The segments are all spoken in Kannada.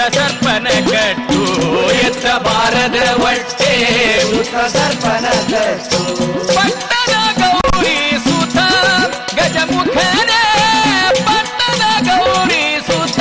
ಸರ್ಪನ ಕಟ್ಟು ಎತ್ತಬಾರದ ಹೊಟ್ಟೆ ಸುತ ಸರ್ಪನ ಕಟ್ಟು ಪಟ್ಟದ ಗೌರಿ ಸುತ ಗಜಮುಖನೇ ಪಟ್ಟದ ಗೌರಿ ಸುತ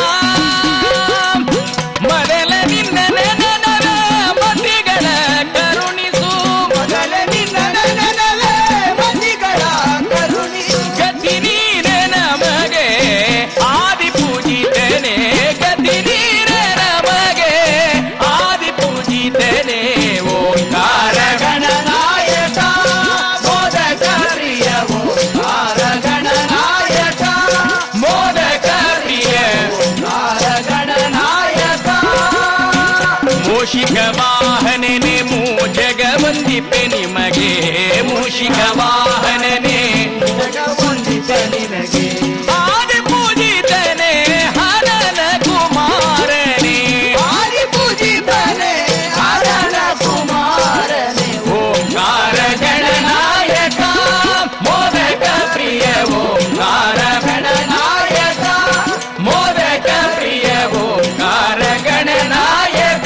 ಮೊದಲ ನಿನ್ನ ನೆನನವೇ ಮತಿಗಳ ಕರುಣಿಸು ಮೊದಲ ನಿನ್ನ ನೆನನವೇ ಮತಿಗಳ ಕರುಣಿಸು ಗತಿ ನೀನೆ ನಮಗೆ ಆದಿ ಪೂಜಿತನೆ ಗತಿ ನೀನೆ ನಮಗೆ ಆದಿ ಪೂಜಿತನೆ ಓಂಕಾರ ಗಣನಾಯಕ ಮೋದಕ ಪ್ರಿಯ ಓಂಕಾರ ಗಣನಾಯಕ ಮೋದಕ ಪ್ರಿಯ ಓಂಕಾರ ಗಣನಾಯಕ ಮೂಷಿಕ ವಾಹನನೆ ಮೂಜಗ ವಂದಿಪೆ ನಿಮಗೆ ಮೂಷಿಕ ವಾಹನನೆ ಜಗವಂದಿತ ನಿನಗೆ ಆದಿ ಪೂಜಿತನೆ ಹರನ ಕುಮಾರನೇ ಆದಿ ಪೂಜಿತನೆ ಹರಣ ಕುಮಾರನೆ ಓಂಕಾರ ಗಣನಾಯಕ ಮೋದಕ ಪ್ರಿಯ ಓಂಕಾರ ಗಣನಾಯಕ ಮೋದಕ ಪ್ರಿಯ ಓಂಕಾರ ಗಣನಾಯಕ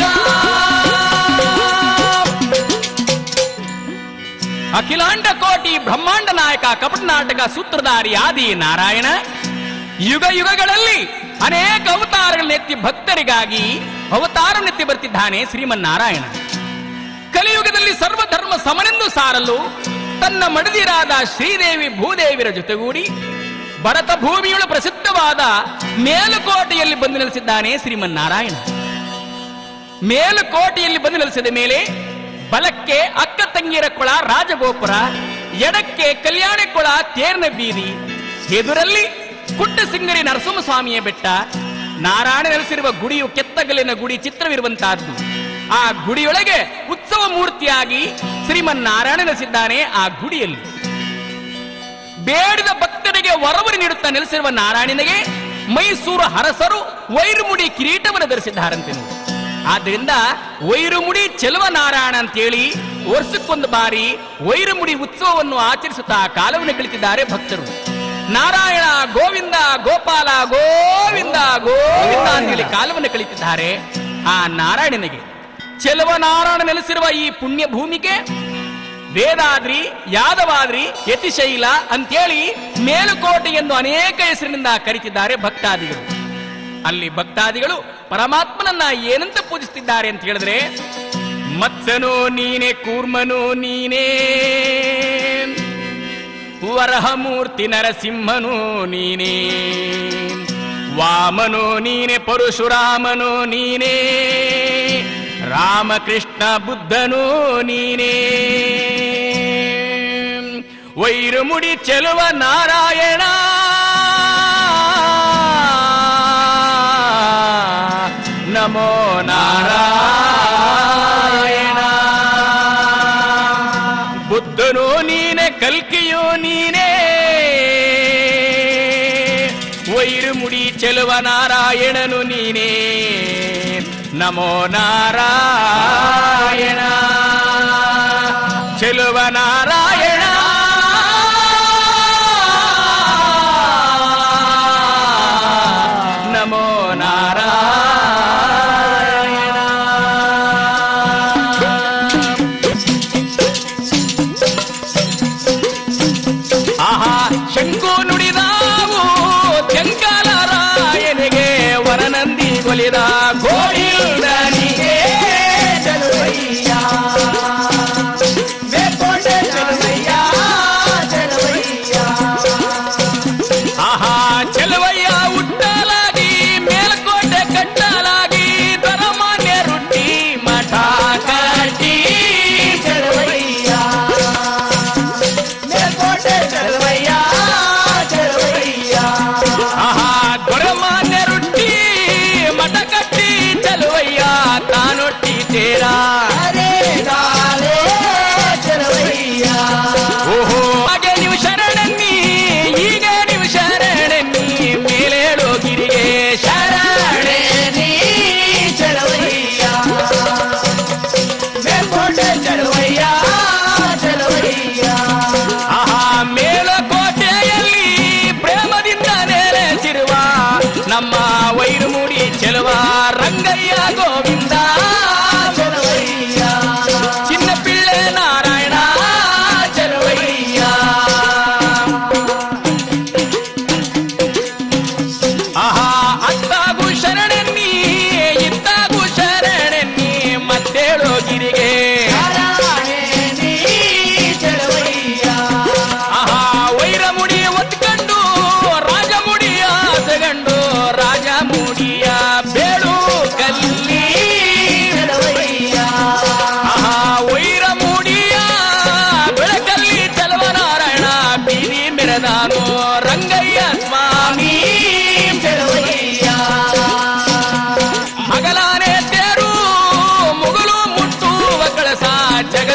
ಅಖಿಲಾಂಡ ಕೋಟಿ ಬ್ರಹ್ಮಾಂಡ ನಾಯಕ ಕಪಟ ನಾಟಕ ಸೂತ್ರಧಾರಿ ಆದಿ ನಾರಾಯಣ ಯುಗ ಯುಗಗಳಲ್ಲಿ ಅನೇಕ ಅವತಾರಗಳನ್ನೆತ್ತಿ ಭಕ್ತರಿಗಾಗಿ ಅವತಾರನೆತ್ತಿ ಬರ್ತಿದ್ದಾನೆ ಶ್ರೀಮನ್ನಾರಾಯಣ ಕಲಿಯುಗದಲ್ಲಿ ಸರ್ವಧರ್ಮ ಸಮನೆಂದು ಸಾರಲು ತನ್ನ ಮಡದಿರಾದ ಶ್ರೀದೇವಿ ಭೂದೇವಿಯರ ಜೊತೆಗೂಡಿ ಭರತ ಭೂಮಿಯೊಳ ಪ್ರಸಿದ್ಧವಾದ ಮೇಲುಕೋಟೆಯಲ್ಲಿ ಬಂದು ನೆಲೆಸಿದ್ದಾನೆ ಶ್ರೀಮನ್ನಾರಾಯಣ ಮೇಲುಕೋಟೆಯಲ್ಲಿ ಬಂದು ನೆಲೆಸಿದ ಮೇಲೆ ಬಲಕ್ಕೆ ಅಕ್ಕ ತಂಗಿಯರ ಕೊಳ ರಾಜಗೋಪುರ ಎಡಕ್ಕೆ ಕಲ್ಯಾಣಿ ಕೊಳ ತೇರ್ನ ಬೀದಿ ಎದುರಲ್ಲಿ ಕುಟ್ಟ ಸಿಂಗರಿ ನರಸಿಂಹಸ್ವಾಮಿಯ ಬೆಟ್ಟ ನಾರಾಯಣ ನೆಲೆಸಿರುವ ಗುಡಿಯು ಕೆತ್ತಗಲಿನ ಗುಡಿ ಚಿತ್ರವಿರುವಂತಹದ್ದು ಆ ಗುಡಿಯೊಳಗೆ ಉತ್ಸವ ಮೂರ್ತಿಯಾಗಿ ಶ್ರೀಮನ್ನಾರಾಯಣ ನೆಲೆಸಿದ್ದಾನೆ ಆ ಗುಡಿಯಲ್ಲಿ ಬೇಡಿದ ಭಕ್ತರಿಗೆ ವರವನ್ನು ನೀಡುತ್ತಾ ನೆಲೆಸಿರುವ ನಾರಾಯಣನಿಗೆ ಮೈಸೂರು ಹರಸರು ವೈರುಮುಡಿ ಕಿರೀಟವನ್ನು ಧರಿಸಿದ್ದಾರಂತೆ ನೋಡಿ. ಆದ್ರಿಂದ ವೈರುಮುಡಿ ಚೆಲುವ ನಾರಾಯಣ ಅಂತೇಳಿ ವರ್ಷಕ್ಕೊಂದು ಬಾರಿ ವೈರುಮುಡಿ ಉತ್ಸವವನ್ನು ಆಚರಿಸುತ್ತಾ ಕಾಲವನ್ನು ಕಳಿತಿದ್ದಾರೆ ಭಕ್ತರು ನಾರಾಯಣ ಗೋವಿಂದ ಗೋಪಾಲ ಗೋವಿಂದ ಗೋವಿಂದ ಅಂತೇಳಿ ಕಾಲವನ್ನು ಕಳಿತಿದ್ದಾರೆ ಆ ನಾರಾಯಣನಿಗೆ ಚೆಲುವ ನಾರಾಯಣ ನೆಲೆಸಿರುವ ಈ ಪುಣ್ಯ ಭೂಮಿಗೆ ವೇದಾದ್ರಿ ಯಾದವಾದ್ರಿ ಯತಿಶೈಲ ಅಂತೇಳಿ ಮೇಲುಕೋಟೆ ಎಂದು ಅನೇಕ ಹೆಸರಿನಿಂದ ಕರೀತಿದ್ದಾರೆ ಭಕ್ತಾದಿಗಳು ಅಲ್ಲಿ ಭಕ್ತಾದಿಗಳು ಪರಮಾತ್ಮನನ್ನ ಏನಂತ ಪೂಜಿಸ್ತಿದ್ದಾರೆ ಅಂತ ಹೇಳಿದ್ರೆ ಮತ್ಸನೋ ನೀನೆ ಕೂರ್ಮನೋ ನೀನೇ ವರಹಮೂರ್ತಿ ನರಸಿಂಹನೋ ನೀನೇ ವಾಮನೋ ನೀನೆ ಪರಶುರಾಮನೋ ನೀನೇ ರಾಮಕೃಷ್ಣ ಬುದ್ಧನೋ ನೀನೇ ವೈರುಮುಡಿ ಚೆಲುವ ನಾರಾಯಣ ನಮೋ ನಾರಾಯಣ ಬುದ್ಧನೋ ನೀನೆ ಕಲ್ಕಿಯೋ ನೀನೇ ವೈರುಮುಡಿ ಚೆಲುವ ನಾರಾಯಣನು ನೀನೇ ನಮೋ ನಾರಾಯಣ ಚೆಲುವ ನಾರಾಯಣ ನಮೋ ನಾರಾಯಣ ಆಹಾ ಶಂಕು ನುಡಿದಾವು ತೆಂಕಲರಾಯನಿಗೆ ವರನಂದಿ ಒಲಿದ ಗೋವಿಂದನಿಗೆ ಚಲುವಯ್ಯ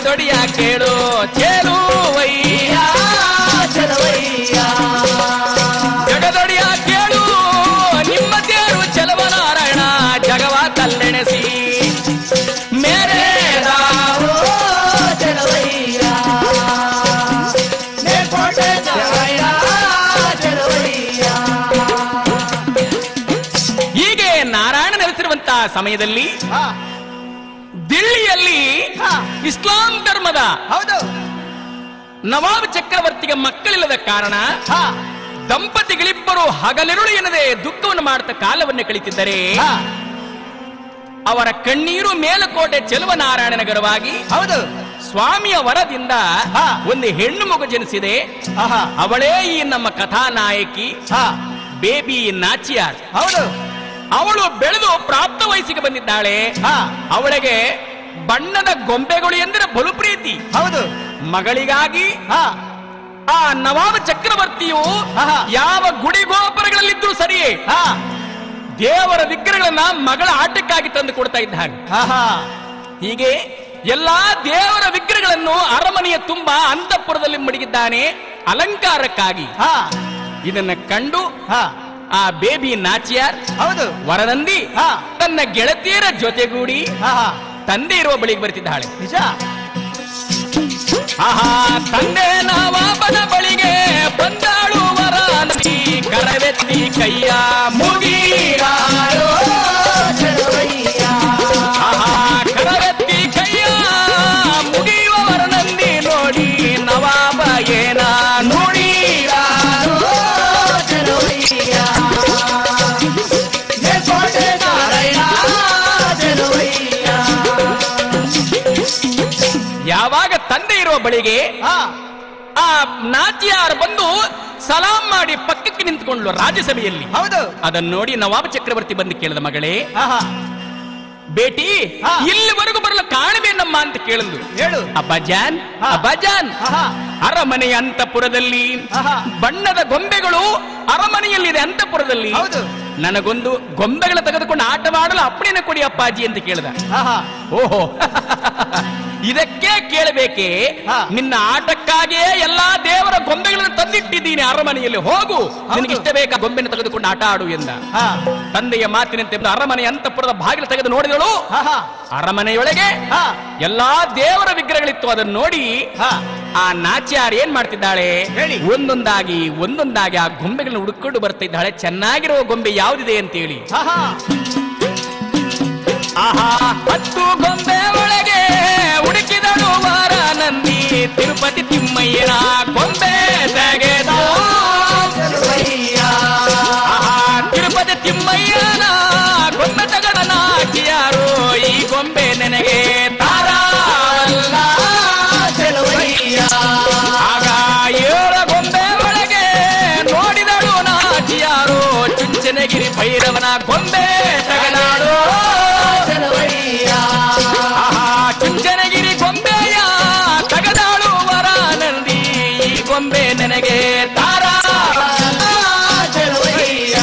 ಜಗದೊಡಿಯ ಕೇಳು ಚೇಲುವಯ್ಯ ಚಲವಯ್ಯ ಜಗದೊಡಿಯ ಕೇಳು ನಿಮ್ಮ ತೇರು ಚಲವನಾರಾಯಣ ಜಗವ ತಲ್ಲೆಣಸಿ ಮೇರೆ ರಾವೋ ಚಲವಯ್ಯ ಮೇಲ್ಕೋಟೆ ಚಲವಯ್ಯ ಚಲವಯ್ಯ ಹೀಗೆ ನಾರಾಯಣ ನೆಲೆಸಿರುವಂತಹ ಸಮಯದಲ್ಲಿ ಹಾ ದಿಲ್ಲಿಯಲ್ಲಿ ಹಾ. ಇಸ್ಲಾಂ ಧರ್ಮದ ಹೌದು ನವಾಬ್ ಚಕ್ರವರ್ತಿಗೆ ಮಕ್ಕಳಿಲ್ಲದ ಕಾರಣ ಹಾ ದಂಪತಿಗಳಿಬ್ಬರು ಹಗಲಿರುಳು ಎನ್ನದೆ ದುಃಖವನ್ನು ಮಾಡುತ್ತಾ ಕಾಲವನ್ನು ಕಳಿತಿದ್ದರೆ ಹಾ ಅವರ ಕಣ್ಣೀರು ಮೇಲುಕೋಟೆ ಚೆಲುವನಾರಾಯಣನಗರವಾಗಿ ಹೌದು ಸ್ವಾಮಿಯ ವರದಿಂದ ಹಾ. ಒಂದು ಹೆಣ್ಣು ಮಗು ಜನಿಸಿದೆ ಆಹಾ ಅವಳೇ ಈ ನಮ್ಮ ಕಥಾನಾಯಕಿ ಹಾ ಬೇಬಿ ನಾಚಿಯಾರ್ ಹೌದು ಅವಳು ಬೆಳೆದು ಪ್ರಾಪ್ತ ವಯಸ್ಸಿಗೆ ಬಂದಿದ್ದಾಳೆ ಹಾ ಅವಳಿಗೆ ಬಣ್ಣದ ಗೊಂಬೆಗಳು ಎಂದರೆ ಬಲು ಪ್ರೀತಿ ಹೌದು ಮಗಳಿಗಾಗಿ ಹಾ ಆ ನವಾಬ ಚಕ್ರವರ್ತಿಯು ಆಹಾ. ಯಾವ ಗುಡಿ ಗೋಪುರಗಳಲ್ಲಿದ್ದರೂ ಸರಿಯೇ ಹಾ ದೇವರ ವಿಗ್ರಹಗಳನ್ನ ಮಗಳ ಆಟಕ್ಕಾಗಿ ತಂದು ಕೊಡ್ತಾ ಇದ್ದಾನೆ ಆಹಾ ಹೀಗೆ ಎಲ್ಲಾ ದೇವರ ವಿಗ್ರಹಗಳನ್ನು ಅರಮನೆಯ ತುಂಬಾ ಅಂತಃಪುರದಲ್ಲಿ ಮಡಗಿದ್ದಾನೆ ಅಲಂಕಾರಕ್ಕಾಗಿ ಹಾ ಇದನ್ನ ಕಂಡು ಹಾ ಆ ಬೇಬಿ ನಾಚಿಯಾರ್ ಹೌದು ವರನಂದಿ ಹಾ. ತನ್ನ ಗೆಳತಿಯರ ಜೊತೆಗೂಡಿ ಆಹಾ ತಂದೆ ಇರುವ ಬಳಿಗೆ ಬರ್ತಿದ್ದಾಳೆ ನಿಜ ಆಹಾ ತಂದೆ ನವಾಬನ ಬಳಿಗೆ ಬಂದಾಳು ವರನಂದಿ ಕರವೆತ್ತಿ ಕೈಯ ಮುಗಿರಾಳು ಚಲವಯ್ಯ ಆಹಾ ಕರವೆತ್ತಿ ಕೈಯ ಮುಗಿಯುವವರ ನಂದಿ ನೋಡಿ ನವಾಬ ಏನ ನುಡಿರಾಳು ಚಲವಯ್ಯ ಮೇಲ್ಕೋಟೆ ನಾರಾಯಣ ಚಲವಯ್ಯ ಯಾವಾಗ ತಂದೆ ಇರುವ ಬಳಿಗೆ ಹಾ ಆ ನಾಚಿಯಾರ್ ಬಂದು ಸಲಾಂ ಮಾಡಿ ಪಕ್ಕಕ್ಕೆ ನಿಂತ್ಕೊಂಡ್ಲು ರಾಜ್ಯಸಭೆಯಲ್ಲಿ ಹೌದು ಅದನ್ನ ನೋಡಿ ನವಾಬ್ ಚಕ್ರವರ್ತಿ ಬಂದು ಕೇಳಿದ ಮಗಳೇ ಆಹಾ ಬೇಟಿ ಹಾ. ಇಲ್ಲಿವರೆಗೂ ಬರಲು ಕಾಣಬೇನಮ್ಮ ಅಂತ ಕೇಳಿದ್ಲು ಹೇಳು ಅಬ್ಬಜಾನ್ ಹಾ. ಅಬ್ಬಜಾನ್ ಆಹಾ ಅರಮನೆಯ ಅಂತಃಪುರದಲ್ಲಿ ಆಹಾ. ಬಣ್ಣದ ಗೊಂಬೆಗಳು ಅರಮನೆಯಲ್ಲಿದೆ ಅಂತಃಪುರದಲ್ಲಿ ಹೌದು ನನಗೊಂದು ಗೊಂಬೆಗಳ ತೆಗೆದುಕೊಂಡು ಆಟವಾಡಲು ಅಪ್ಪಣೆನ ಕೊಡಿ ಅಪ್ಪಾಜಿ ಅಂತ ಕೇಳಿದ ಆಹಾ ಓಹೋ ಇದಕ್ಕೆ ಕೇಳಬೇಕೆ ಹಾ. ನಿನ್ನ ಆಟಕ್ಕಾಗಿಯೇ ಎಲ್ಲಾ ದೇವರ ಗೊಂಬೆಗಳನ್ನು ತಂದಿಟ್ಟಿದ್ದೀನಿ ಅರಮನೆಯಲ್ಲಿ ಹೋಗು ನಿನಗೆ ಇಷ್ಟ ಬೇಕಾ ಗೊಂಬೆನ ತೆಗೆದುಕೊಂಡು ಆಟ ಆಡು ಎಂದ ಹಾ ತಂದೆಯ ಮಾತಿನಂತೆ ಅರಮನೆಯ ಅಂತಃಪುರದ ಬಾಗಿಲು ತೆಗೆದು ನೋಡಿದಳು ಆಹಾ ಅರಮನೆಯೊಳಗೆ ಹಾ ಎಲ್ಲಾ ದೇವರ ವಿಗ್ರಹಗಳಿತ್ತು ಅದನ್ನು ನೋಡಿ ಹಾ ಆ ನಾಚ್ಯಾರ್ ಏನ್ ಮಾಡ್ತಿದ್ದಾಳೆ ಹೇಳಿ. ಒಂದೊಂದಾಗಿ ಒಂದೊಂದಾಗಿ ಆ ಗೊಂಬೆಗಳನ್ನ ಹುಡುಕೊಂಡು ಬರ್ತಾ ಇದ್ದಾಳೆ ಚೆನ್ನಾಗಿರುವ ಗೊಂಬೆ ಯಾವ್ದಿದೆ ಅಂತೇಳಿ ಆಹಾ ಆಹಾ ಹತ್ತು ಗೊಂಬೆ ಒಳಗೆ ಹುಡುಕಿದಳು ವಾರ ನಂದಿ ತಿರುಪತಿ ತಿಮ್ಮಯ್ಯನ ಗೊಂಬೆ ತೆಗೆದು ಚಲವಯ್ಯ ಆಹಾ ತಿರುಪತಿ ತಿಮ್ಮಯ್ಯನ ಗೊಂಬೆ ತಗದ ನಾಚಿಯಾರು ಈ ಗೊಂಬೆ ನನಗೆ ತಾರಾವಲ್ಲ ಚಲವಯ್ಯ ಆಗ ಏಳು ಗೊಂಬೆ ಒಳಗೆ ನೋಡಿದಳು ನಾಚಿಯಾರು ಚುಂಚನಗಿರಿ ಭೈರವನ ಗೊಂಬೆ ತಗದಾಳು ಚಲವಯ್ಯ ಆಹಾ ಚುಂಚನಗಿರಿ ಗೊಂಬೆಯ ತಗದಾಳು ವರ ನಂದಿ ಈ ಗೊಂಬೆ ನನಗೆ ತಾರಾ ಚಲವಯ್ಯ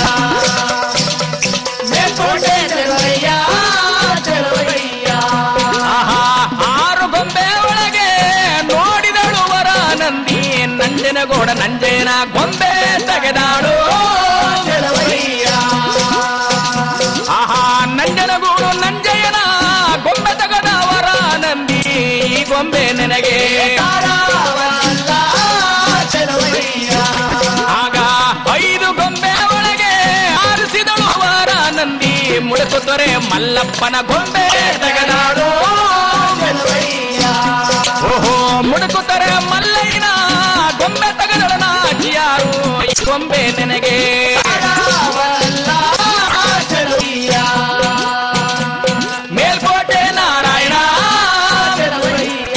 ಮೇಲ್ಕೋಟೆ ಚಲವಯ್ಯ ಚಲವಯ್ಯ ಆಹಾ ಆರು ಗೊಂಬೆ ಒಳಗೆ ನೋಡಿದಳು ವರ ನಂದಿ ನಂಜನಗೌಡ ನಂಜನ ಗೊಂಬೆ ತೆಗೆದಾಳು ಚಲವಯ್ಯ ಆಹಾ ನಂಜನಗೂಡು ನಂಜಯ್ಯನ ಗೊಂಬೆ ತೆಗೆದ ವರ ನಂದಿ ಈ ಗೊಂಬೆ ನನಗೆ ತಾರಾವಲ್ಲ ಚಲವಯ್ಯ ಆಗ ಐದು ಗೊಂಬೆ ಒಳಗೆ ಆರಿಸಿದಳು ವರ ನಂದಿ ಮುಳುಕು ತೊರೆ ಮಲ್ಲಪ್ಪನ ಗೊಂಬೆ ತೆಗೆದಾಳು ಚಲವಯ್ಯ ಓಹೋ ಮುಡುಕು ತೊರೆ ಮಲ್ಲಯ್ಯನ ಗೊಂಬೆ ತೆಗೆದಳು ನಾಚಿಯಾರು ಈ ಗೊಂಬೆ ನನಗೆ ತಾರಾವಲ್ಲ ಚಲವಯ್ಯ ಮೇಲ್ಕೋಟೆ ನಾರಾಯಣ ಚಲವಯ್ಯ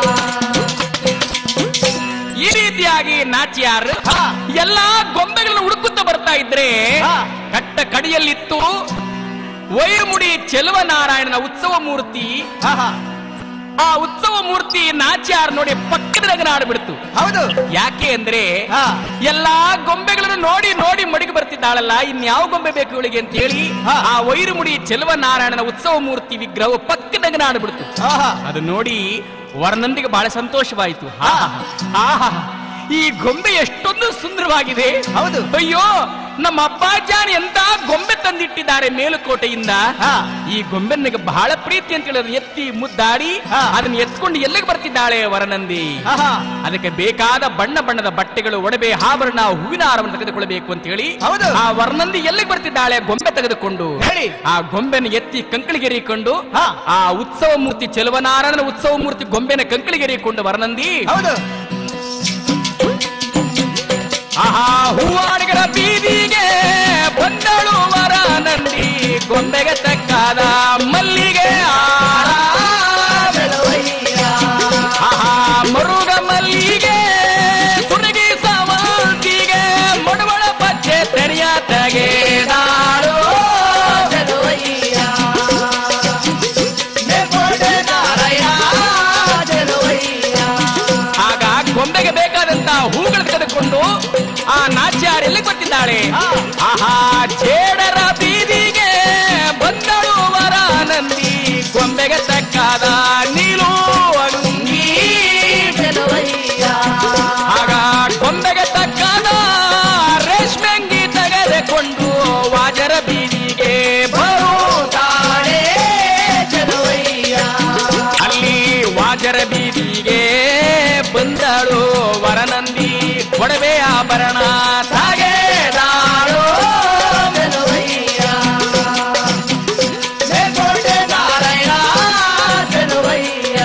ಈ ರೀತಿಯಾಗಿ ನಾಚಿಯಾರ್ ಹಾ. ಎಲ್ಲಾ ಗೊಂಬೆಗಳನ್ನು ಹುಡುಕುತ್ತಾ ಬರ್ತಾ ಇದ್ರೆ ಹಾ. ಕಟ್ಟ ಕಡಿಯಲ್ಲಿತ್ತು ವೈರಮುಡಿ ಚೆಲುವನಾರಾಯಣನ ಉತ್ಸವ ಮೂರ್ತಿ ಆಹಾ ಆ ಉತ್ಸವ ಮೂರ್ತಿ ನಾಚ್ಯಾರ್ ನೋಡಿ ಪಕ್ಕದ ನಗನಾಡ್ಬಿಡ್ತು ಹೌದು ಯಾಕೆ ಅಂದ್ರೆ ಹಾ. ಎಲ್ಲಾ ಗೊಂಬೆಗಳನ್ನು ನೋಡಿ ನೋಡಿ ಮಡಿಗೆ ಬರ್ತಿದ್ದಾಳಲ್ಲ ಇನ್ಯಾವ ಗೊಂಬೆ ಬೇಕು ಇವಳಿಗೆ ಅಂತ ಹೇಳಿ ಹಾ. ಆ ವೈರಮುಡಿ ಚೆಲುವನಾರಾಯಣನ ಉತ್ಸವ ಮೂರ್ತಿ ವಿಗ್ರಹವು ಪಕ್ಕದ ನಗನಾಡ್ಬಿಡ್ತು ಆಹಾ ಅದು ನೋಡಿ ವರನಂದಿಗೆ ಬಹಳ ಸಂತೋಷವಾಯಿತು ಆಹಾ, ಆಹಾ, ಈ ಗೊಂಬೆ ಎಷ್ಟೊಂದು ಸುಂದರವಾಗಿದೆ ಹೌದು. ಅಯ್ಯೋ ನಮ್ಮ ಅಪ್ಪಾಜಾನ್ ಎಂತ ಗೊಂಬೆ ತಂದಿಟ್ಟಿದ್ದಾರೆ ಮೇಲುಕೋಟೆಯಿಂದ ಹಾ. ಈ ಗೊಂಬೆ ನನಗೆ ಬಹಳ ಪ್ರೀತಿ ಅಂತ ಹೇಳಿದ್ರೆ ಎತ್ತಿ ಮುದ್ದಾಡಿ ಹಾ. ಅದನ್ನ ಎತ್ಕೊಂಡು ಎಲ್ಲಿಗೆ ಬರ್ತಿದ್ದಾಳೆ ವರನಂದಿ ಆಹಾ ಅದಕ್ಕೆ ಬೇಕಾದ ಬಣ್ಣ ಬಣ್ಣದ ಬಟ್ಟೆಗಳು ಒಡವೆ ಆಭರಣ ಹೂವಿನ ಹಾರವನ್ನು ತೆಗೆದುಕೊಳ್ಳಬೇಕು ಅಂತ ಹೇಳಿ ಹೌದು. ಆ ವರ್ನಂದಿ ಎಲ್ಲಿಗೆ ಬರ್ತಿದ್ದಾಳೆ ಗೊಂಬೆ ತೆಗೆದುಕೊಂಡು ಹೇಳಿ. ಆ ಗೊಂಬೆನ ಎತ್ತಿ ಕಂಕಳಿಗೆರಿಕೊಂಡು ಹಾ. ಆ ಉತ್ಸವ ಮೂರ್ತಿ ಚೆಲುವನಾರಾಯಣನ ಉತ್ಸವ ಮೂರ್ತಿ ಗೊಂಬೆನ ಕಂಕಳಿಗೆರಿಕೊಂಡು ವರನಂದಿ ಹೌದು ಆಹಾ ಹೂವಾಡಿಗರ ಬೀದಿಗೆ ಬಂದಳು ವರನಂದಿ ಗೊಂಬೆಗೆ ತಕ್ಕಾದ ಮಲ್ಲಿಗೆ ಹಾರ. ಚೆಲುವಯ್ಯ ಆಹಾ ಮರುಗ ಮಲ್ಲಿಗೆ ಸುರಗಿ ಸವಂತಿಗೆ ಮಡವಳ ಪಚ್ಚೆ ತೆರೆಯ ತೆಗೆದಾಳು ಚೆಲುವಯ್ಯ ಮೇಲ್ಕೋಟೆ ನಾರಾಯಣ ಚೆಲುವಯ್ಯ ಆಗ ಗೊಂಬೆಗೆ ಬೇಕಾದಂತ ಹೂಗಳು ತೆಗೆದುಕೊಂಡು ಆ ನಾಚ್ಯಾರ್ ಎಲ್ಲಿ ಗೊತ್ತಿದ್ದಾಳೆ ಆಹಾ ಜೇಡರ ಬೀದಿಗೆ ಬಂದಳು ವರಾನಂದಿ ಗೊಂಬೆಗೆ ತಕ್ಕಾದ ನೀಲು ಅಂಗಿ ಚೆಲುವಯ್ಯ ಆಗ ಗೊಂಬೆಗೆ ತಕ್ಕಾದ ರೇಷ್ಮೆ ಅಂಗಿ ತೆಗೆದುಕೊಂಡು ವಾಜರ ಬೀದಿಗೆ ಬರುತ್ತಾಳೆ ಚೆಲುವಯ್ಯ ಅಲ್ಲಿ ವಾಜರ ಬೀದಿಗೆ ಬಂದಳು ವರನಂದಿ ಒಡವೆ ಆಭರಣ ತಾಗೆದಾಳು ಚೆಲುವಯ್ಯ ಮೇಲ್ಕೋಟೆ ನಾರಾಯಣ ಚೆಲುವಯ್ಯ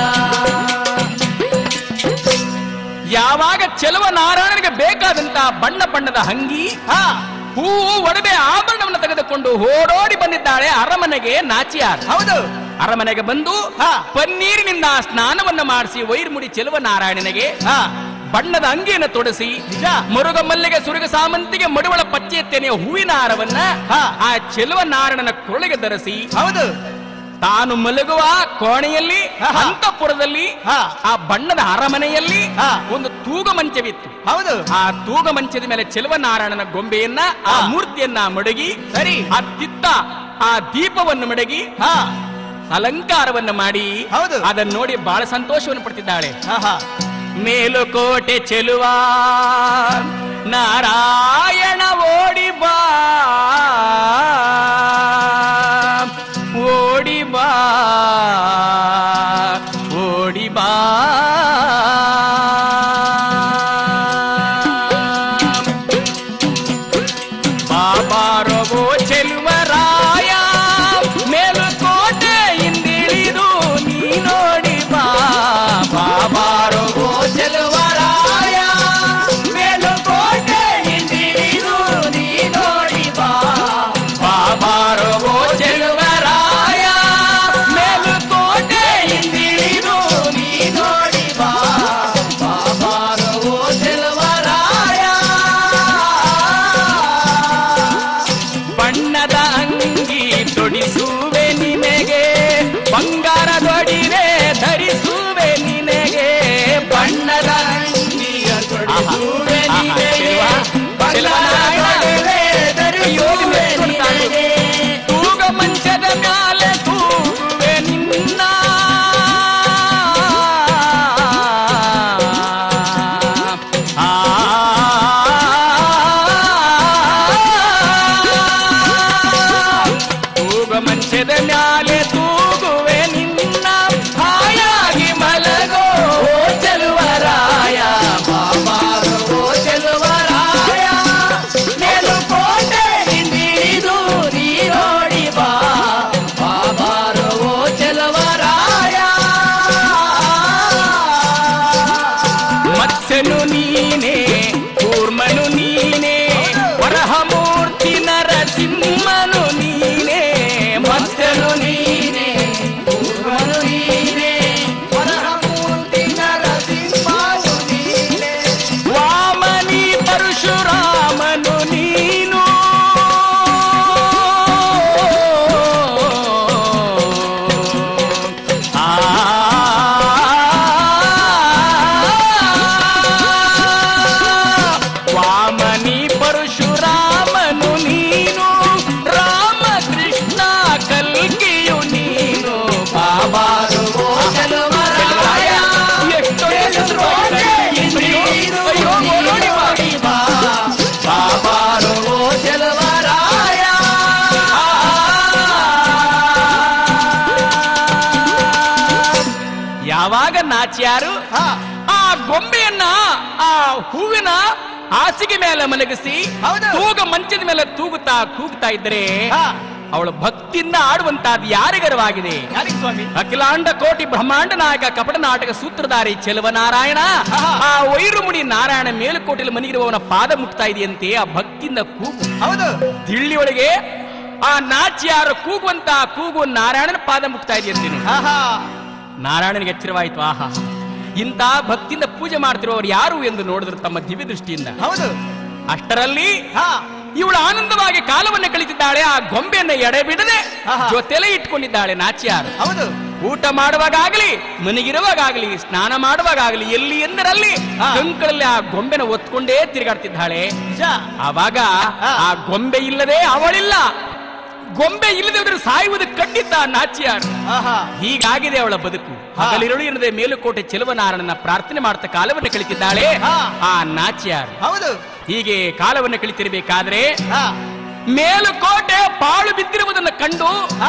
ಯಾವಾಗ ಚೆಲುವ ನಾರಾಯಣನಿಗೆ ಬೇಕಾದಂತ ಬಣ್ಣ ಬಣ್ಣದ ಹಂಗಿ ಹಾ ಹೂವು ಒಡವೆ ಆಭರಣವನ್ನು ತೆಗೆದುಕೊಂಡು ಓಡೋಡಿ ಬಂದಿದ್ದಾಳೆ ಅರಮನೆಗೆ ನಾಚಿಯಾರ್ ಹೌದು ಅರಮನೆಗೆ ಬಂದು ಹಾ. ಪನ್ನೀರಿನಿಂದ ಸ್ನಾನವನ್ನ ಮಾಡಿಸಿ ವೈರ್ಮುಡಿ ಚೆಲುವ ನಾರಾಯಣನಿಗೆ ಹಾ ಬಣ್ಣದ ಅಂಗಿಯನ್ನು ತೊಡಸಿ ನಿಜ. ಮರುಗ ಮಲ್ಲಿಗೆ ಸುರುಗ ಸಾಮಂತಿಗೆ ಮಡುವಳ ಪಚ್ಚೆತ್ತನೆಯ ಹೂವಿನ ಹಾರವನ್ನ ಹಾ. ಆ ಚೆಲುವ ನಾರಾಯಣನ ಕೊರಳಿಗೆ ಧರಿಸಿ ಹೌದು ತಾನು ಮಲಗುವ ಕೋಣೆಯಲ್ಲಿ ಆಹಾ. ಅಂತಃಪುರದಲ್ಲಿ ಹಾ. ಆ ಬಣ್ಣದ ಅರಮನೆಯಲ್ಲಿ ಹಾ. ಒಂದು ತೂಗ ಮಂಚವಿತ್ತು ಹೌದು ಆ ತೂಗ ಮಂಚದ ಮೇಲೆ ಚೆಲುವ ನಾರಾಯಣನ ಗೊಂಬೆಯನ್ನ ಆ ಹಾ. ಮೂರ್ತಿಯನ್ನ ಮಡಗಿ ಸರಿ ಆ ತಿತ್ತ ಆ ದೀಪವನ್ನು ಮಡಗಿ ಹಾ ಅಲಂಕಾರವನ್ನು ಮಾಡಿ ಹೌದು. ಅದನ್ನು ನೋಡಿ ಬಹಳ ಸಂತೋಷವನ್ನು ಪಡ್ತಿದ್ದಾಳೆ ಆಹಾ ಮೇಲುಕೋಟೆ ಚೆಲುವ ನಾರಾಯಣ ಓಡಿ ಬಾ ಓಡಿ ಬಾ ಓಡಿ ಬಾ ಬಾಬಾರವೋ ಚೆಲುವರಾಯ ಮೇಲುಕೋಟೆ ಇಂದಿಳಿದು ನೀ ನೋಡಿ ಬಾ ಬಾಬಾರವೋ ಓ ಚೆಲುವರಾಯ ಮೇಲುಕೋಟೆ ಹಿಂದಿಳಿದು ನೀ ನೋಡಿ ಬಾ ಬಾಬಾರವೋ ಚೆಲುವರಾಯ ಮೇಲುಕೋಟೆ ಹಿಂದಿಳಿದು ನೀ ನೋಡಿ ಬಾ ಬಾಬಾರೋ ಓ ಚೆಲುವರಾಯ ಬಣ್ಣದ ಅಂಗಿ ತೊಡಿಸುವೆ ನಿನಗೆ ಬಂಗಾರದೊಡಿರೆ ಧರಿಸುವೆ ನಿನಗೆ ಬಣ್ಣದ ಅಂಗಿಯ ತೊಡಿಸುವೆ ಆಹಾ, ನಿನಗೆ ಚೆಲುವ, ಚೆಲುವ ಬಂಗಾರದೊಡವೆ ಧರಿಸುವೆ ನಿನಗೆ ತೂಗ ಮಂಚದ ಮ್ಯಾಲೆ ತೂಗುವೆ ನಿನ್ನ ಆ ತೂಗ ಮಂಚದ ಮ್ಯಾಲೆ ತೂಗುವೆ ನಿನ್ನ ಹಾಯಾಗಿ ಮಲಗೋ ಓ ಚೆಲುವರಾಯ ಬಾಬಾರೋ ಓ ಚೆಲುವರಾಯ ಮೇಲುಕೋಟೆ ಹಿಂದಿಳಿದು ನೀ ನೋಡಿ ಬಾ ಬಾಬಾರೋ ಓ ಚೆಲುವರಾಯ ಮತ್ಸ್ಯನು ನೀನೇ ಕೂರ್ಮನು ನೀನೇ ವರಹಮೂರ್ತಿ ನರಸಿಂಹನು ನೀನೇ ಮತ್ಸ್ಯನು ನೀನೇ ಪೂರ್ವನು ನೀನೇ ವರಹಮೂರ್ತಿ ನರಸಿಂಹನು ನೀನೇ ವಾಮನಿ ಪರಶುರಾಮನು ನೀನು ಆ ನಾಚ್ಯಾರು ಹಾ ಆ ಗೊಂಬೆಯನ್ನ ಆ ಹೂವಿನ ಹಾಸಿಗೆ ಮೇಲೆ ಮಲಗಿಸಿ ಹೌದು. ತೂಗ ಮಂಚದ ಮೇಲೆ ತೂಗುತ್ತಾ ಕೂಗುತ್ತಾ ಇದ್ದರೆ ಹಾ ಅವಳ ಭಕ್ತಿಯಿಂದ ಆಡುವಂತಹದ್ದು ಯಾರಿಗರವಾಗಿದೆ ಯಾರಿಗೆ ಸ್ವಾಮಿ ಅಖಿಲಾಂಡ ಕೋಟಿ ಬ್ರಹ್ಮಾಂಡ ನಾಯಕ ಕಪಟ ನಾಟಕ ಸೂತ್ರಧಾರಿ ಚೆಲುವನಾರಾಯಣ ಆಹಾ. ಆ ವೈರುಮುಡಿ ನಾರಾಯಣ ಮೇಲುಕೋಟೆಯಲ್ಲಿ ಮನಿಗಿರುವವನ ಪಾದ ಮುಟ್ತಾ ಇದೆಯಂತೆ ಆ ಭಕ್ತಿಯಿಂದ ಕೂಗು ಹೌದು ದಿಳ್ಳಿಯೊಳಗೆ ಆ ನಾಚ್ಯಾರ ಕೂಗುವಂತ ಕೂಗು ನಾರಾಯಣನ ಪಾದ ಮುಟ್ತಾ ಇದೆಯಂತೆ ನೀನು. ಆಹಾ ನಾರಾಯಣನಿಗೆ ಎಚ್ಚರವಾಯಿತು ಆಹಾ ಇಂಥ ಭಕ್ತಿಯಿಂದ ಪೂಜೆ ಮಾಡ್ತಿರುವವರು ಯಾರು ಎಂದು ನೋಡಿದ್ರು ತಮ್ಮ ದಿವ್ಯ ದೃಷ್ಟಿಯಿಂದ ಹೌದು ಅಷ್ಟರಲ್ಲಿ ಹಾ ಇವಳು ಆನಂದವಾಗಿ ಕಾಲವನ್ನು ಕಳಿತಿದ್ದಾಳೆ ಆ ಗೊಂಬೆಯನ್ನ ಎಡೆ ಬಿಡದೆ ಆಹಾ. ಜೊತೆಲೆ ಇಟ್ಕೊಂಡಿದ್ದಾಳೆ ನಾಚ್ಯಾರು ಹೌದು ಊಟ ಮಾಡುವಾಗಲಿ ಮನಗಿರುವಾಗಲಿ ಸ್ನಾನ ಮಾಡುವಾಗಲಿ ಎಲ್ಲಿ ಎಂದರಲ್ಲಿ ಹಾ. ಕಂಕಳಲ್ಲಿ ಆ ಗೊಂಬೆನ ಒತ್ಕೊಂಡೇ ತಿರುಗಾಡ್ತಿದ್ದಾಳೆ ನಿಜ ಆವಾಗ ಹಾ. ಆ ಗೊಂಬೆ ಇಲ್ಲದೆ ಅವಳಿಲ್ಲ ಗೊಂಬೆ ಇಲ್ಲದೆ ಸಾಯುವುದು ಖಂಡಿತ ನಾಚ್ಯಾರು ಆಹಾ ಹೀಗಾಗಿದೆ ಅವಳ ಬದುಕು ಹಾ. ಹಗಲಿರುಳು ಇರದೆ ಮೇಲುಕೋಟೆ ಚೆಲುವನಾರನನ್ನ ಪ್ರಾರ್ಥನೆ ಮಾಡ್ತಾ ಕಾಲವನ್ನು ಕಳಿತಿದ್ದಾಳೆ ಹಾ. ಆ ನಾಚ್ಯಾರು ಹೌದು ಹೀಗೆ ಕಾಲವನ್ನು ಕಳಿತಿರಬೇಕಾದ್ರೆ ಹಾ ಮೇಲುಕೋಟೆ ಪಾಳು ಬಿದ್ದಿರುವುದನ್ನು ಕಂಡು ಹಾ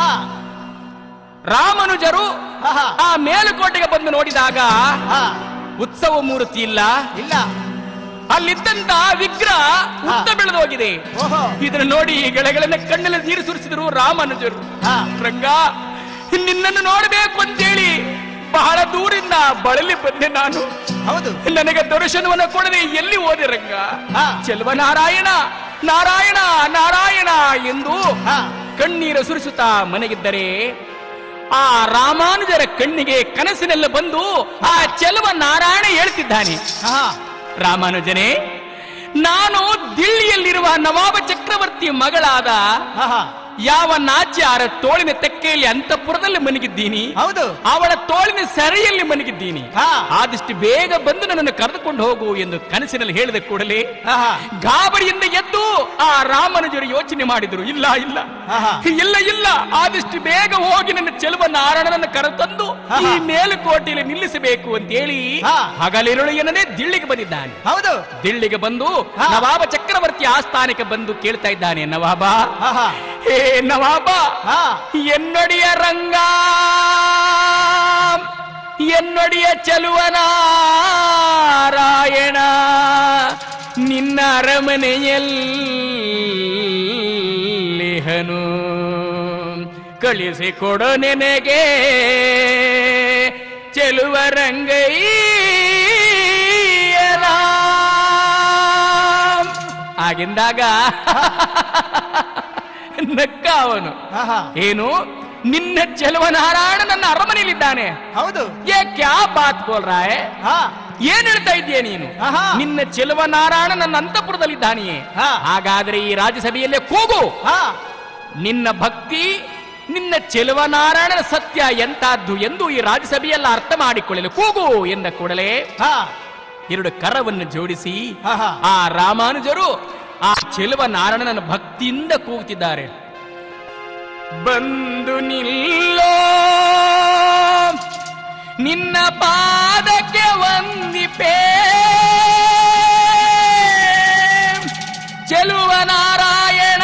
ರಾಮನುಜರು ಆಹಾ ಆ ಮೇಲುಕೋಟೆಗೆ ಬಂದು ನೋಡಿದಾಗ ಹಾ ಉತ್ಸವ ಮೂರ್ತಿ ಇಲ್ಲ ಇಲ್ಲ ಅಲ್ಲಿದ್ದಂತ ವಿಗ್ರಹ ಉದ್ದ ಬೆಳೆದೋಗಿದೆ ಓಹೋ ಇದನ್ನು ನೋಡಿ ಗೆಳೆಗಳನ್ನ ಕಣ್ಣಲ್ಲಿ ನೀರು ಸುರಿಸಿದ್ರು ರಾಮಾನುಜರು ಹಾ ರಂಗ ನಿನ್ನನ್ನು ನೋಡಬೇಕು ಅಂತೇಳಿ ಬಹಳ ದೂರಿಂದ ಬಳಲಿ ಬಂದೆ ನಾನು ಹೌದು ನನಗೆ ದರ್ಶನವನ್ನು ಕೊಡದೆ ಎಲ್ಲಿ ಹೋದೆ ರಂಗ ಹಾ ಚೆಲುವ ನಾರಾಯಣ ನಾರಾಯಣ ನಾರಾಯಣ ಎಂದು ಹಾ ಕಣ್ಣೀರು ಸುರಿಸುತ್ತಾ ಮನೆಗಿದ್ದರೆ ಆ ರಾಮಾನುಜರ ಕಣ್ಣಿಗೆ ಕನಸಿನೆಲ್ಲ ಬಂದು ಆ ಚೆಲುವ ನಾರಾಯಣ ಹೇಳ್ತಿದ್ದಾನೆ ಹಾ ರಾಮಾನುಜನೇ ನಾನು ದಿಳ್ಳಿಯಲ್ಲಿರುವ ನವಾಬ ಚಕ್ರವರ್ತಿ ಮಗಳಾದ ಆಹಾ ಯಾವ ನಾಚ್ಯಾರ ತೋಳಿನ ತೆಕ್ಕೆಯಲ್ಲಿ ಅಂತಃಪುರದಲ್ಲಿ ಮನಗಿದ್ದೀನಿ ಹೌದು ಅವಳ ತೋಳಿನ ಸೆರೆಯಲ್ಲಿ ಮನಗಿದ್ದೀನಿ ಹಾ ಆದಷ್ಟು ಬೇಗ ಬಂದು ನನ್ನನ್ನು ಕರೆದುಕೊಂಡು ಹೋಗು ಎಂದು ಕನಸಿನಲ್ಲಿ ಹೇಳಿದ ಕೂಡಲೇ ಆಹಾ ಗಾಬರಿಯಿಂದ ಎದ್ದು ಆ ರಾಮನುಜರು ಯೋಚನೆ ಮಾಡಿದರು ಇಲ್ಲ ಇಲ್ಲ ಆಹಾ. ಇಲ್ಲ ಇಲ್ಲ ಆದಷ್ಟು ಬೇಗ ಹೋಗಿ ನನ್ನ ಚೆಲುವ ನಾರಾಯಣನನ್ನು ಕರೆತಂದು ಈ ಆಹಾ. ಮೇಲುಕೋಟೆಯಲ್ಲಿ ನಿಲ್ಲಿಸಬೇಕು ಅಂತ ಹೇಳಿ ಹಾ. ಹಗಲಿರುಳು ಏನದೇ ದಿಳ್ಳಿಗೆ ಬಂದಿದ್ದಾನೆ ಹೌದು ದಿಳ್ಳಿಗೆ ಬಂದು ಹಾ. ನವಾಬ ಚಕ್ರವರ್ತಿ ಆಸ್ಥಾನಕ್ಕೆ ಬಂದು ಕೇಳ್ತಾ ಇದ್ದಾನೆ ನವಾಬ ಆಹಾ ಹೇ ನವಾಬ ಹಾ என்னுடைய ரங்கா என்னுடைய ಚೆಲುವನಾರಾಯಣ ನಿನ್ನ ಅರಮನೆಯಲ್ಲಿಹನು ಕಳಿಸಿಕೊಡು ನೆನೆಗೆ ಚೆಲುವ ರಂಗಯ್ಯನ ಆಗಿಂದಾಗ ನಕ್ಕ ಅವನು ಆಹಾ ಏನು ನಿನ್ನ ಚೆಲುವ ನಾರಾಯಣ ನನ್ನ ಅರಮನೆಯಲ್ಲಿದ್ದಾನೆ ಹೌದು ಏ ಕ್ಯಾ ಬಾತ್ ಬೋಲ್ ರಾಯ್ ಹಾ ಏನ್ ಹೇಳ್ತಾ ಇದ್ದೀಯ ನೀನು ಆಹಾ. ನಿನ್ನ ಚೆಲುವ ನಾರಾಯಣ ನನ್ನ ಅಂತಃಪುರದಲ್ಲಿದ್ದಾನೆಯೇ ಹಾ. ಹಾಗಾದ್ರೆ ಈ ರಾಜ್ಯಸಭೆಯಲ್ಲೇ ಕೂಗು ಹಾ ನಿನ್ನ ಭಕ್ತಿ ನಿನ್ನ ಚೆಲುವ ನಾರಾಯಣನ ಸತ್ಯ ಎಂತಹದ್ದು ಎಂದು ಈ ರಾಜ್ಯಸಭೆಯಲ್ಲ ಅರ್ಥ ಮಾಡಿಕೊಳ್ಳಲು ಕೂಗು ಎಂದ ಕೂಡಲೇ ಹಾ ಎರಡು ಕರವನ್ನು ಜೋಡಿಸಿ ಆಹಾ. ಆ ರಾಮಾನುಜರು ಆ ಚೆಲುವ ನಾರಾಯಣನ ಭಕ್ತಿಯಿಂದ ಕೂಗುತ್ತಿದ್ದಾರೆ ಬಂದು ನಿಲ್ಲೋ ನಿನ್ನ ಪಾದಕ್ಕೆ ವಂದಿಪೇ ಚೆಲುವ ನಾರಾಯಣ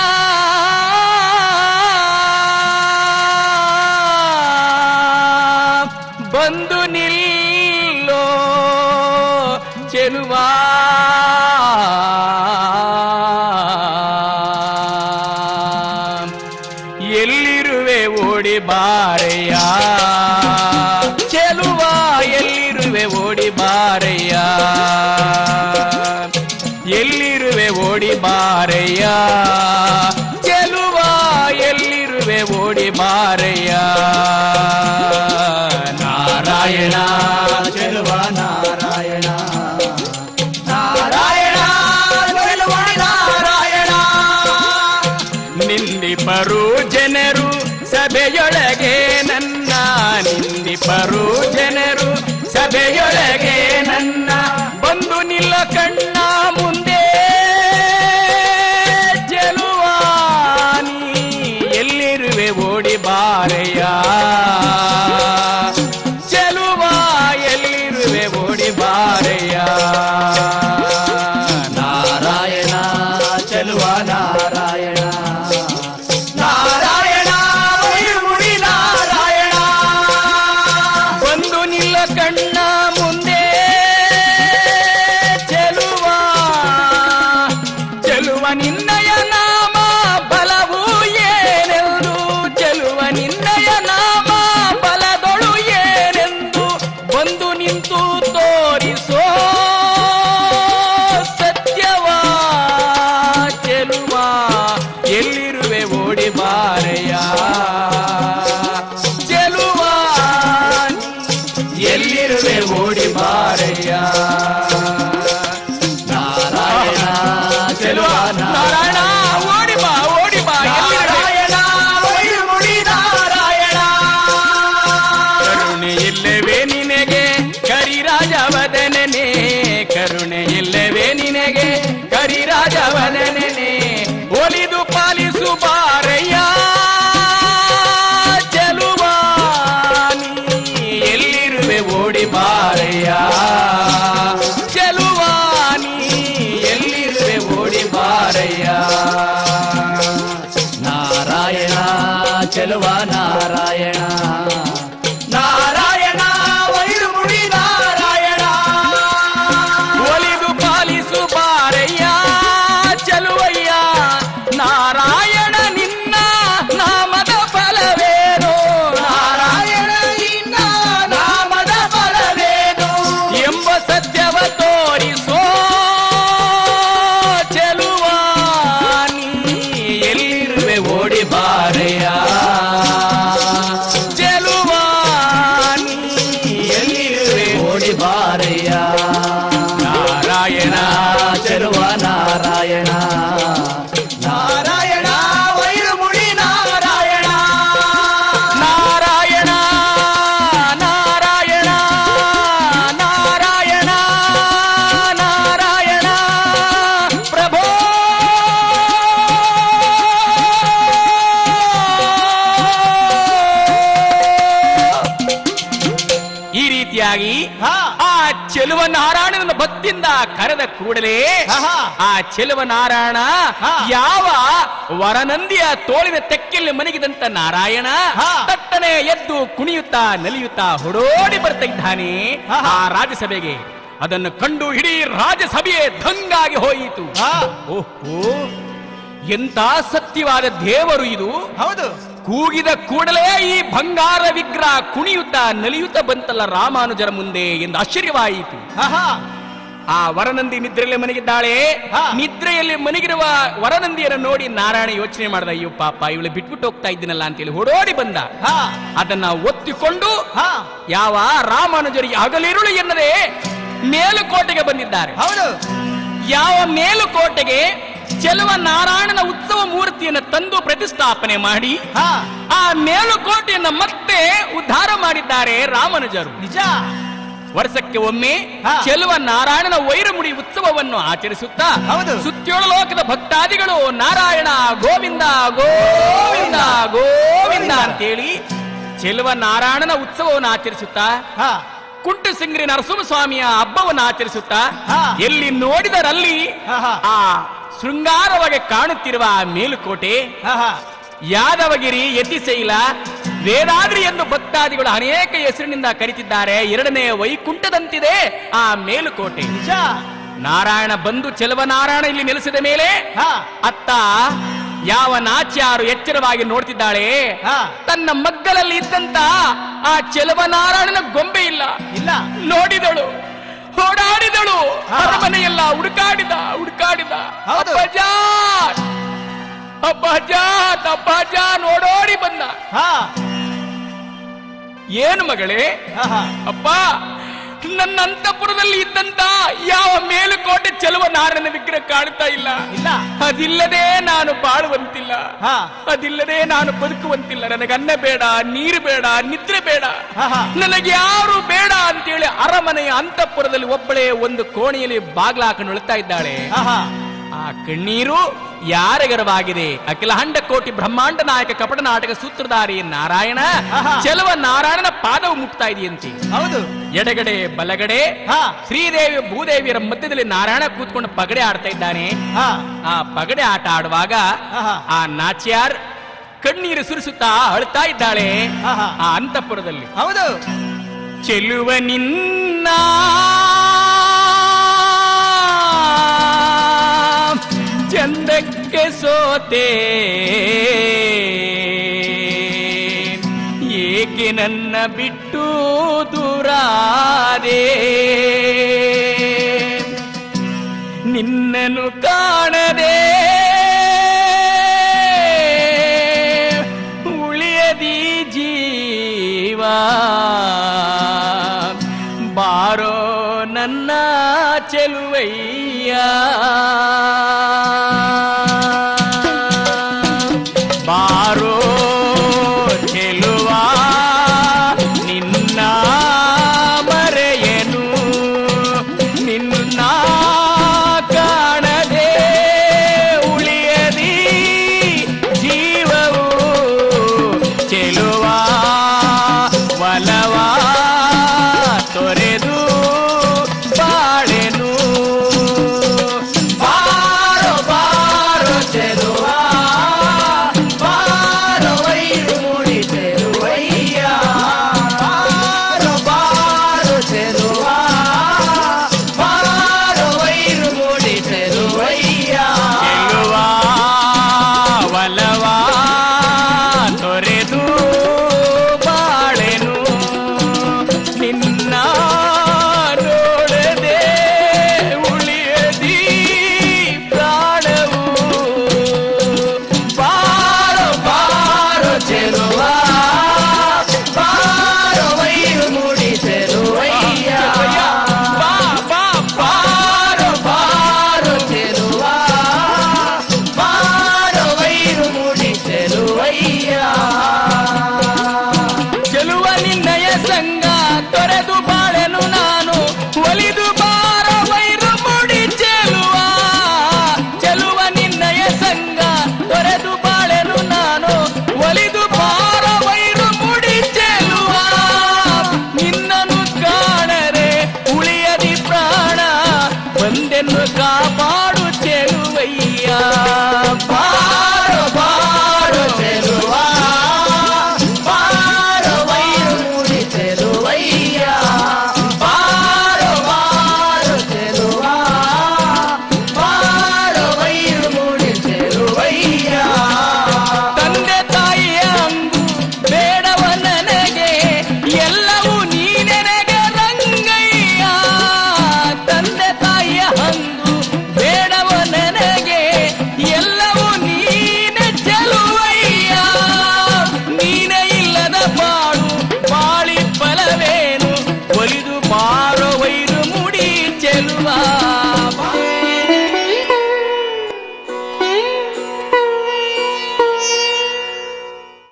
ಬಂದು ನಿಲ್ಲೋ ಚೆಲುವ ಎಲ್ಲಿರುವೆ ಓಡಿ ಬಾರಯ್ಯ ಚೆಲುವ ಎಲ್ಲಿರುವೆ ಓಡಿ ಬಾರಯ್ಯ ಎಲ್ಲಿರುವೆ ಓಡಿ ಬಾರಯ್ಯ ಚೆಲುವ ಎಲ್ಲಿರುವೆ ಓಡಿ ಬಾರಯ್ಯ ನಾರಾಯಣ ಚೆಲುವ ನಾರಾಯಣ ನಾರಾಯಣ ಚೆಲುವ ನಾರಾಯಣ ನಿಂದಿಪರು ಜನರು ಸಭೆಯೊಳಗೆ ನನ್ನ ನಿಂದಿಪರು ಜನರು ಸಭೆಯೊಳಗೆ ನನ್ನ ಬಂದು ನಿಲ್ಲ ಕಣ್ಣ ಮುಂದೆ ಚೆಲುವಾನಿ ಎಲ್ಲಿರುವೆ ಓಡಿ ಬಾರಯ್ಯ ಚೆಲುವ ಎಲ್ಲಿರುವೆ ಓಡಿ ಬಾರಯ್ಯ ನಾರಾಯಣ ಚೆಲುವ ನಾರಾಯಣ ನಾರಾಯಣ ಮುಡಿ ನಾರಾಯಣ ಬಂದು ನಿಲ್ಲ ಕಣ್ಣ ಎಲ್ಲಿರುವೆ ಓಡಿ ಬಾರಯ್ಯ ನಾರಾಯಣ ಚೆಲುವ ನಾರಾಯಣ ಓಡಿ ಬಾ ಓಡಿ ಬಾ ಎಲ್ಲಿರುವೆ? ನಾರಾಯಣ ವೈರಮುಡಿ ನಾರಾಯಣ ಕರುಣೆ ಇಲ್ಲವೇ ನಿನಗೆ ಕರಿರಾಜವದನನೆ ಕರುಣೆ ಇಲ್ಲವೇ ನಿನಗೆ ಕರಿರಾಜವದನನೆ ಒಲಿದು ಪಾಲಿಸು ಬಾರಯ್ಯ ಚೆಲುವಾನಿ ಎಲ್ಲಿರುವೆ ಓಡಿ ಬಾರಯ್ಯ ಚೆಲುವಾನಿ ಎಲ್ಲಿರುವೆ ಓಡಿ ಬಾರಯ್ಯ ನಾರಾಯಣ ಚೆಲುವ ನಾರಾಯಣ ನಾರಾಯಣ ವೈರಮುಡಿ ನಾರಾಯಣ ಒಲಿದು ಪಾಲಿಸು ಬಾರಯ್ಯ ಚಲುವಯ್ಯ ನಾರಾಯಣ ನಿನ್ನ ನಾಮದ ಫಲವೇನೋ ನಾರಾಯಣ ನಿನ್ನ ನಾಮದ ಫಲವೇನು ಎಂಬ ಸತ್ಯವ ತೋರಿಸೋ ಚೆಲುವಾನಿ ಎಲ್ಲಿರುವೆ ಓಡಿ ಬಾರಯ್ಯ ಚೆಲುವಾನಿ ಎಲ್ಲಿರುವೆ ಓಡಿ ಬಾರಯ್ಯ ನಾರಾಯಣ ಚೆಲುವ ನಾರಾಯಣ ನಾರಾಯಣ ವೈರಮುಡಿ ನಾರಾಯಣ ನಾರಾಯಣ ನಾರಾಯಣ ನಾರಾಯಣ ನಾರಾಯಣ ಪ್ರಭೋ ಈ ರೀತಿಯಾಗಿ ಹಾ. ಆ ಚೆಲುವ ನಾರಾಯಣನ ಭಕ್ತಿಯಿಂದ ಕರೆದ ಕೂಡಲೇ ಆಹಾ. ಆ ಚೆಲುವ ನಾರಾಯಣ ಹಾ. ಯಾವ ವರನಂದಿಯ ತೋಳಿನ ತೆಕ್ಕೆಯಲ್ಲಿ ಮನಗಿದಂತ ನಾರಾಯಣ ಹಾ. ತಟ್ಟನೆ ಎದ್ದು ಕುಣಿಯುತ್ತಾ ನಲಿಯುತ್ತಾ ಹೊಡೋಡಿ ಬರ್ತಾ ಇದ್ದಾನೆ ಆಹಾ. ಆ ರಾಜ್ಯಸಭೆಗೆ ಅದನ್ನು ಕಂಡು ಇಡೀ ರಾಜ್ಯಸಭೆಯೇ ದಂಗಾಗಿ ಹೋಯಿತು ಹಾ. ಓಹೋ ಎಂತ ಸತ್ಯವಾದ ದೇವರು ಇದು ಹೌದು ಕೂಗಿದ ಕೂಡಲೇ ಈ ಬಂಗಾರ ವಿಗ್ರಹ ಕುಣಿಯುತ್ತಾ ನಲಿಯುತ್ತಾ ಬಂತಲ್ಲ ರಾಮಾನುಜರ ಮುಂದೆ ಎಂದು ಆಶ್ಚರ್ಯವಾಯಿತು ಆಹಾ. ಆ ವರನಂದಿ ನಿದ್ರೆಯಲ್ಲಿ ಮನಗಿದ್ದಾಳೆ ಹಾ. ನಿದ್ರೆಯಲ್ಲಿ ಮನಗಿರುವ ವರನಂದಿಯನ್ನು ನೋಡಿ ನಾರಾಯಣ ಯೋಚನೆ ಮಾಡ್ದ ಅಯ್ಯೋ ಪಾಪ ಇವಳು ಬಿಟ್ಬಿಟ್ಟು ಹೋಗ್ತಾ ಇದ್ದೀನಲ್ಲ ಅಂತೇಳಿ ಓಡೋಡಿ ಬಂದ ಹಾ. ಅದನ್ನ ಒತ್ತಿಕೊಂಡು ಹಾ. ಯಾವ ರಾಮಾನುಜರಿಗೆ ಹಗಲಿರುಳು ಎನ್ನದೆ ಮೇಲುಕೋಟೆಗೆ ಬಂದಿದ್ದಾರೆ ಹೌದು ಯಾವ ಮೇಲುಕೋಟೆಗೆ ಚೆಲುವ ನಾರಾಯಣನ ಉತ್ಸವ ಮೂರ್ತಿಯನ್ನು ತಂದು ಪ್ರತಿಷ್ಠಾಪನೆ ಮಾಡಿ ಹಾ. ಆ ಮೇಲುಕೋಟೆಯನ್ನ ಮತ್ತೆ ಉದ್ಧಾರ ಮಾಡಿದ್ದಾರೆ ರಾಮಾನುಜರು ನಿಜ ವರ್ಷಕ್ಕೆ ಒಮ್ಮೆ ಹಾ. ಚೆಲುವ ನಾರಾಯಣನ ವೈರಮುಡಿ ಉತ್ಸವವನ್ನು ಆಚರಿಸುತ್ತಾ ಹೌದು. ಸುತ್ತೇಳು ಲೋಕದ ಭಕ್ತಾದಿಗಳು ನಾರಾಯಣ ಗೋವಿಂದ ಗೋವಿಂದ ಗೋವಿಂದ ಅಂತೇಳಿ ಚೆಲುವ ನಾರಾಯಣನ ಉತ್ಸವವನ್ನು ಆಚರಿಸುತ್ತಾ ಹಾ. ಕುಂಟು ಸಿಂಗ್ರಿ ನರಸಿಂಹಸ್ವಾಮಿಯ ಹಬ್ಬವನ್ನು ಆಚರಿಸುತ್ತಾ ಹಾ. ಎಲ್ಲಿ ನೋಡಿದರಲ್ಲಿ ಹಾ, ಹಾ. ಆ ಶೃಂಗಾರವಾಗಿ ಕಾಣುತ್ತಿರುವ ಆ ಮೇಲುಕೋಟೆ ಆಹಾ. ಯಾದವಗಿರಿ ಯತಿಶೈಲ ವೇದಾದ್ರಿ ಎಂದು ಭಕ್ತಾದಿಗಳು ಅನೇಕ ಹೆಸರಿನಿಂದ ಕರೀತಿದ್ದಾರೆ ಎರಡನೇ ವೈಕುಂಠದಂತಿದೆ ಆ ಮೇಲುಕೋಟೆ ನಿಜ ನಾರಾಯಣ ಬಂದು ಚೆಲುವನಾರಾಯಣ ಇಲ್ಲಿ ನೆಲೆಸಿದ ಮೇಲೆ ಹಾ. ಅತ್ತ ಯಾವ ನಾಚ್ಯಾರು ಎಚ್ಚರವಾಗಿ ನೋಡ್ತಿದ್ದಾಳೆ ಹಾ. ತನ್ನ ಮಗ್ಗಲಲ್ಲಿ ಇದ್ದಂತ ಆ ಚೆಲುವನಾರಾಯಣನ ಗೊಂಬೆ ಇಲ್ಲ ಇಲ್ಲ ನೋಡಿದಳು ಓಡಾಡಿದಳು ಹಾ. ಅರಮನೆಯೆಲ್ಲ ಹುಡುಕಾಡಿದ ಹುಡುಕಾಡಿದ ಹೌದು. ಅಬ್ಬಜಾನ್ ಅಬ್ಬಜಾನ್ ಅಬ್ಬಜಾನ್ ಓಡೋಡಿ ಬಂದ ಹಾ. ಏನು ಮಗಳೇ ಆಹಾ. ಅಪ್ಪ ನನ್ನ ಅಂತಪುರದಲ್ಲಿ ಇದ್ದಂತ ಯಾವ ಮೇಲುಕೋಟೆ ಚೆಲುವ ನಾರಾಯಣ ವಿಗ್ರಹ ಕಾಣ್ತಾ ಇಲ್ಲ ಇಲ್ಲ ಅದಿಲ್ಲದೆ ನಾನು ಬಾಳುವಂತಿಲ್ಲ ಹಾ. ಅದಿಲ್ಲದೆ ನಾನು ಬದುಕುವಂತಿಲ್ಲ ನನಗೆ ಅನ್ನ ಬೇಡ ನೀರು ಬೇಡ ನಿದ್ರೆ ಬೇಡ ಆಹಾ. ನನಗೆ ಯಾರು ಬೇಡ ಅಂತೇಳಿ ಅರಮನೆಯ ಅಂತಃಪುರದಲ್ಲಿ ಒಬ್ಬಳೇ ಒಂದು ಕೋಣೆಯಲ್ಲಿ ಬಾಗ್ಲ ಹಾಕೊಂಡು ಅಳ್ತಾ ಇದ್ದಾಳೆ ಆಹಾ. ಆ ಕಣ್ಣೀರು ಯಾರಿಗರವಾಗಿದೆ ಅಖಿಲ ಹಂಡ ಕೋಟಿ ಬ್ರಹ್ಮಾಂಡ ನಾಯಕ ಕಪಟ ನಾಟಕ ಸೂತ್ರಧಾರಿ ನಾರಾಯಣ ಆಹಾ. ಚೆಲುವ ನಾರಾಯಣನ ಪಾದವು ಮುಟ್ತಾ ಇದೆಯಂತೆ ಹೌದು ಎಡಗಡೆ ಬಲಗಡೆ ಹಾ. ಶ್ರೀದೇವಿ ಭೂದೇವಿಯರ ಮಧ್ಯದಲ್ಲಿ ನಾರಾಯಣ ಕೂತ್ಕೊಂಡು ಪಗಡೆ ಆಡ್ತಾ ಇದ್ದಾನೆ ಹಾ. ಆ ಪಗಡೆ ಆಟ ಆಡುವಾಗ ಆಹಾ. ಆ ನಾಚ್ಯಾರ್ ಕಣ್ಣೀರು ಸುರಿಸುತ್ತಾ ಅಳ್ತಾ ಇದ್ದಾಳೆ ಆಹಾ. ಆ ಅಂತಃಪುರದಲ್ಲಿ ಹೌದು ಚೆಲುವ ನಿನ್ನ ಚಂದಕ್ಕೆ ಸೋತೆ ಏಕೆ ನನ್ನ ಬಿಟ್ಟು ದೂರಾದೆ ನಿನ್ನನ್ನು ಕಾಣದೆ ಉಳಿಯದಿ ಜೀವ ಬಾರೋ ನನ್ನ ಚೆಲುವಯ್ಯ ಬಾರೋ ಚೆಲುವ ನಿನ್ನ ಮರೆಯನು ನಿನ್ನ ಕಾಣದೆ ಉಳಿಯದಿ ಜೀವವು ಚೆಲುವ ಒಲವ ತೊರೆದು ಬಾಳೆನು ಬಾರೋ ಬಾರೋ ಚೆಲುವ ಬಾರೋ ವೈರು ಮುಡಿ ಚೆಲುವಯ್ಯ ಬಾರೋ ಬಾರೋ ಚೆಲುವ ಬಾರೋ ವೈರು ಮುಡಿ ಚೆಲುವಯ್ಯ ಚೆಲುವ ಒಲವ ತೊರೆದು ಬಾಳೆನು ನಿನ್ನ ನೋಡದೆ ಉಳಿಯದಿ ಪ್ರಾಣವು ಬಾರೋ ಬಾರೋ ಚೆಲುವ ಬಾರೋ ವೈರು ಮುಡಿ ಚೆಲುವಯ್ಯ ಬಾ ಬಾ ಬಾರೋ ಬಾರೋ ಚೆಲುವ ಬಾರೋ ವೈರು ಮುಡಿ ಚೆಲುವಯ್ಯ ಚೆಲುವ ನಿನ್ನಯ ಸಂಗ ತೊರೆದು ಬಾಳೆನು ನಾನು ಒಲಿದು ಬಾರ ವೈರು ಮುಡಿ ಚೆಲುವ ಚೆಲುವ ನಿನ್ನಯ ಸಂಗ ತೊರೆದು ಬಾಳೆನು ನಾನು ಒಲಿದು ಬಾರ ವೈರು ಮುಡಿ ಚೆಲುವ ನಿನ್ನನ್ನು ಕಾಣರೆ ಉಳಿಯದಿ ಪ್ರಾಣ ಬಂದೆನ್ನು ಕಾಪಾಡು ಚೆಲುವಯ್ಯ ಬಾರೋ ಬಾರೋ ಚೆಲುವ ಬಾರೋ ವೈರು ಮುಡಿ ಚೆಲುವಯ್ಯ ಬಾರೋ ಬಾರೋ ಚೆಲುವ ಬಾರೋ ವೈರು ಮುಡಿ ಚೆಲುವಯ್ಯ ತಂದೆ ತಾಯಿಯ ಅಂಗು ಬೇಡವ ನನಗೆ ಎಲ್ಲವೂ ನೀನೆನಗೆ ರಂಗಯ್ಯ ತಂದೆ ತಾಯಿಯ ಹಂಗು ಬೇಡವ ನನಗೆ ಎಲ್ಲವೂ ನೀನೆ ಚೆಲುವಯ್ಯ ನೀನೇ ಇಲ್ಲದ ಬಾಳು